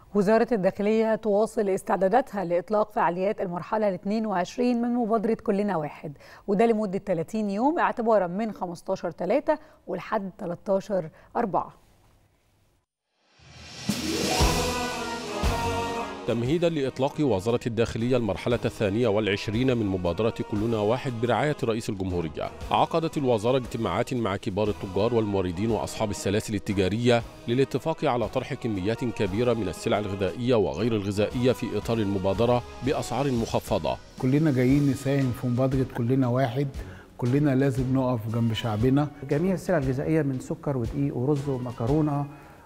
وزارة الداخلية تواصل استعداداتها لإطلاق فعاليات المرحلة ال 22 من مبادرة كلنا واحد وده لمدة 30 يوم اعتبارا من 15 3 ولحد 13 4 تمهيدا لإطلاق وزارة الداخلية المرحلة الثانية والعشرين من مبادرة كلنا واحد برعاية رئيس الجمهورية عقدت الوزارة اجتماعات مع كبار التجار والموردين وأصحاب السلاسل التجارية للاتفاق على طرح كميات كبيرة من السلع الغذائية وغير الغذائية في إطار المبادرة بأسعار مخفضة كلنا جايين نساهم في مبادرة كلنا واحد كلنا لازم نقف جنب شعبنا جميع السلع الغذائية من سكر ودقيق ورز ومكرونة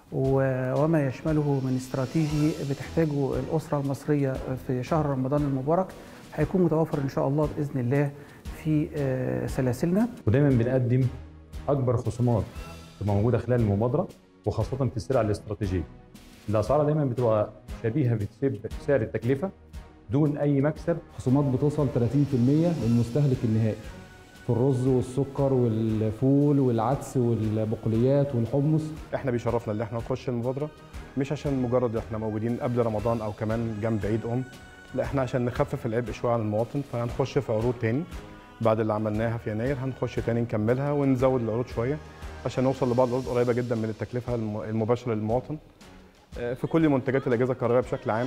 وما يشمله من استراتيجي بتحتاجه الأسرة المصرية في شهر رمضان المبارك هيكون متوفر إن شاء الله بإذن الله في سلاسلنا ودايما بنقدم أكبر خصومات تبقى موجودة خلال المبادرة وخاصة في السلع الاستراتيجية الأسعار دايما بتبقى شبيهة بسعر التكلفة دون أي مكسب خصومات بتوصل 30% للمستهلك النهائي في الرز والسكر والفول والعدس والبقوليات والحمص احنا بيشرفنا اللي احنا نخش المبادره مش عشان مجرد احنا موجودين قبل رمضان او كمان جنب عيد ام لا احنا عشان نخفف العبء شويه عن المواطن فهنخش في عروض تاني بعد اللي عملناها في يناير هنخش تاني نكملها ونزود العروض شويه عشان نوصل لبعض العروض قريبه جدا من التكلفه المباشره للمواطن في كل منتجات الاجهزه الكهربائيه بشكل عام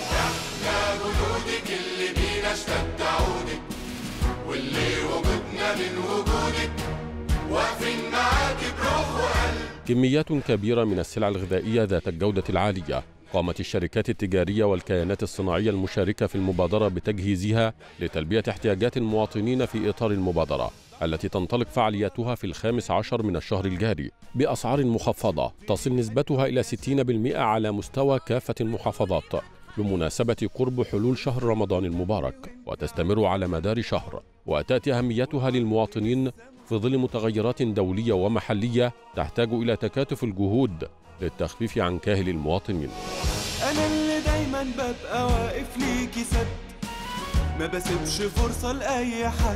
يا جدودك اللي بينا اشتد عودك واللي وجودنا من وجودك واقفين معاك بروح وقلب كميات كبيرة من السلع الغذائية ذات الجودة العالية قامت الشركات التجارية والكيانات الصناعية المشاركة في المبادرة بتجهيزها لتلبية احتياجات المواطنين في إطار المبادرة التي تنطلق فعالياتها في الخامس عشر من الشهر الجاري بأسعار مخفضة تصل نسبتها إلى 60% على مستوى كافة المحافظات بمناسبة قرب حلول شهر رمضان المبارك وتستمر على مدار شهر وتأتي أهميتها للمواطنين في ظل متغيرات دولية ومحلية تحتاج إلى تكاتف الجهود للتخفيف عن كاهل المواطنين أنا اللي دايما ببقى واقف ليكي سد ما بسيبش فرصة لأي حد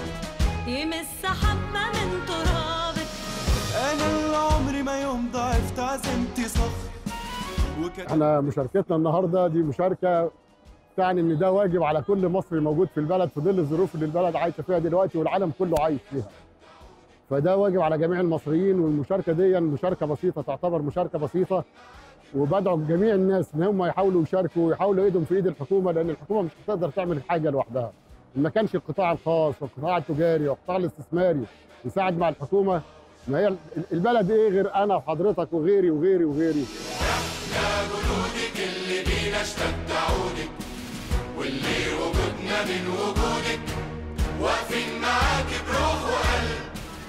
يمس حبة من ترابك أنا اللي عمري ما يوم ضعفت عزمتي صخر احنا مشاركتنا النهارده دي مشاركه تعني ان ده واجب على كل مصري موجود في البلد في ظل الظروف اللي البلد عايشه فيها دلوقتي والعالم كله عايش فيها. فده واجب على جميع المصريين والمشاركه دي مشاركه بسيطه تعتبر مشاركه بسيطه وبدعو جميع الناس ان هم يحاولوا يشاركوا ويحاولوا ايدهم في ايد الحكومه لان الحكومه مش هتقدر تعمل حاجه لوحدها. ما كانش القطاع الخاص والقطاع التجاري والقطاع الاستثماري يساعد مع الحكومه ما هي البلد ايه غير انا وحضرتك وغيري وغيري وغيري. يا جنودك اللي بينا اشتد عودك واللي وجودنا من وجودك واقفين معاك بروح وقلب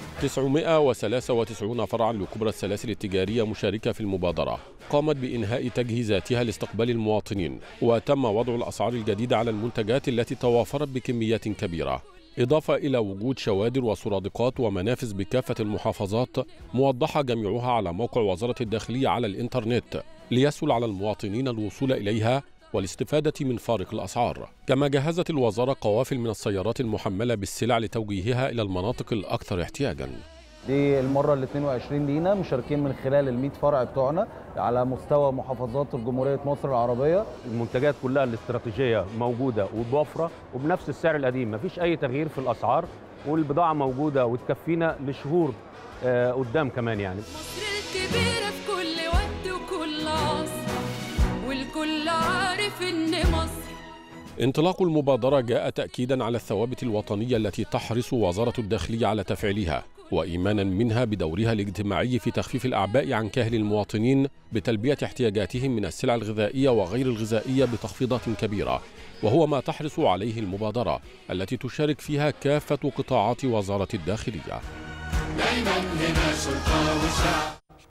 993 فرعا لكبرى السلاسل التجارية مشاركة في المبادرة قامت بإنهاء تجهيزاتها لاستقبال المواطنين وتم وضع الأسعار الجديدة على المنتجات التي توافرت بكميات كبيرة إضافة إلى وجود شوادر وسرادقات ومنافذ بكافة المحافظات موضحة جميعها على موقع وزارة الداخلية على الإنترنت ليسهل على المواطنين الوصول إليها والاستفادة من فارق الأسعار كما جهزت الوزارة قوافل من السيارات المحملة بالسلع لتوجيهها إلى المناطق الأكثر احتياجاً دي المرة ال 22 لينا مشاركين من خلال ال 100 فرع بتوعنا على مستوى محافظات جمهورية مصر العربية المنتجات كلها الاستراتيجية موجودة وبوفرة وبنفس السعر القديم مفيش أي تغيير في الأسعار والبضاعة موجودة وتكفينا لشهور آه قدام كمان يعني مصر الكبيرة في كل وقت وكل عصر والكل عارف إن مصر انطلاق المبادرة جاء تأكيدا على الثوابت الوطنية التي تحرص وزارة الداخلية على تفعيلها وإيمانا منها بدورها الاجتماعي في تخفيف الأعباء عن كاهل المواطنين بتلبية احتياجاتهم من السلع الغذائية وغير الغذائية بتخفيضات كبيرة وهو ما تحرص عليه المبادرة التي تشارك فيها كافة قطاعات وزارة الداخلية دايما هنا شرطة وشعب